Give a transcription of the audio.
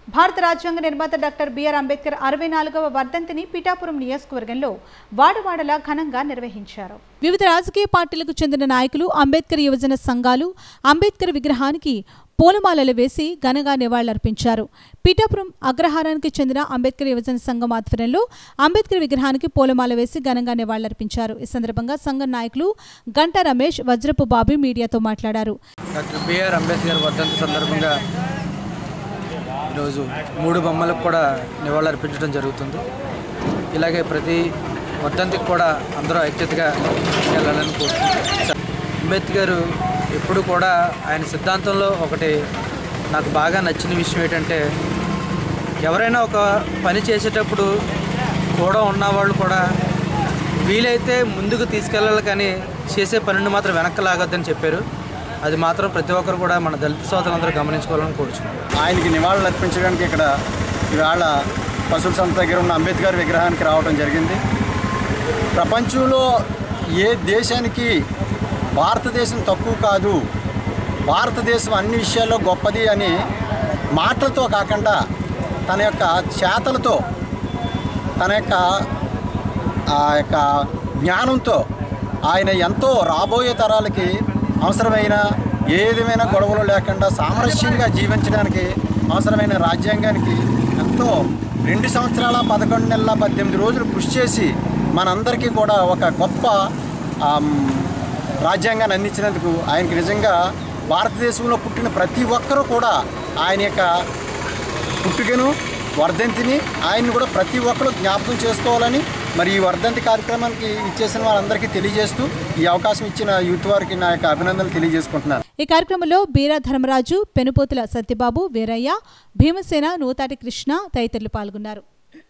భారత రాజ్యాంగ నిర్మాత డాక్టర్ బిఆర్ అంబేద్కర్ అరవై నాలుగవ వర్ధంతిని పిఠాపురం నియోజకవర్గంలో వాడవాడలా ఘనంగా నిర్వహించారు వివిధ రాజకీయ పార్టీలకు చెందిన నాయకులు అంబేద్కర్ యువజన సంఘాలు అంబేద్కర్ విగ్రహానికి పూలమాలలు వేసి ఘనంగా నివాళులర్పించారు పీఠాపురం అగ్రహారానికి చెందిన అంబేద్కర్ యువజన సంఘం ఆధ్వర్యంలో అంబేద్కర్ విగ్రహానికి పూలమాల వేసి ఘనంగా నివాళులర్పించారు ఈ సందర్భంగా సంఘం నాయకులు గంటా రమేష్ వజ్రపు బాబీ మీడియాతో మాట్లాడారు డాక్టర్ బిఆర్ అంబేద్కర్ వర్ధంతి సందర్భంగా ఈరోజు మూడు బొమ్మలకు కూడా నివాళులర్పించడం జరుగుతుంది ఇలాగే ప్రతి వర్ధంతికి కూడా అందరూ ఐక్యతగా వెళ్ళాలని కోరుకుంటున్నాను అంబేద్కర్ ఎప్పుడు కూడా ఆయన సిద్ధాంతంలో ఒకటి నాకు బాగా నచ్చిన విషయం ఏంటంటే ఎవరైనా ఒక పని చేసేటప్పుడు కూడా ఉన్నవాళ్ళు కూడా వీలైతే ముందుకు తీసుకెళ్ళాలి కానీ చేసే పనిని మాత్రం వెనక్కి లాగొద్దని చెప్పారు అది మాత్రం ప్రతి ఒక్కరు కూడా మన దళిత సోదరులందరూ గమనించుకోవాలని కోరుచున్నాను ఆయనకి నివాళులు అర్పించడానికి ఇక్కడ ఇవాళ పశువుల సంత దగ్గర ఉన్న అంబేద్కర్ విగ్రహానికి రావడం జరిగింది ప్రపంచంలో ఏ దేశానికి భారతదేశం తక్కువ కాదు భారతదేశం అన్ని విషయాల్లో గొప్పది అని మాటలతో కాకుండా తన యొక్క చేతలతో తన యొక్క ఆ యొక్క జ్ఞానంతో ఆయన ఎంతో రాబోయే తరాలకి అవసరమైన ఏ విధమైన గొడవలు లేకుండా సామరస్యంగా జీవించడానికి అవసరమైన రాజ్యాంగానికి ఎంతో రెండు సంవత్సరాల పదకొండు నెలల పద్దెనిమిది రోజులు కృషి చేసి మనందరికీ కూడా ఒక గొప్ప ఆమ్, రాజ్యాంగాన్ని అందించినందుకు ఆయనకి నిజంగా భారతదేశంలో పుట్టిన ప్రతి ఒక్కరూ కూడా ఆయన యొక్క పుట్టుకను వర్ధంతిని ఆయన్ని కూడా ప్రతి ఒక్కరు జ్ఞాపకం చేసుకోవాలని మరి ఈ వర్ధంతి కార్యక్రమానికి ఇచ్చేసిన వారందరికీ తెలియజేస్తూ ఈ అవకాశం ఇచ్చిన యూత్ వారికి నా యొక్క అభినందనలు తెలియజేసుకుంటున్నాను ఈ కార్యక్రమంలో బీరా ధర్మరాజు పెనుపోతుల సత్యబాబు వీరయ్య భీమసేన నూతాటి కృష్ణ తదితరులు పాల్గొన్నారు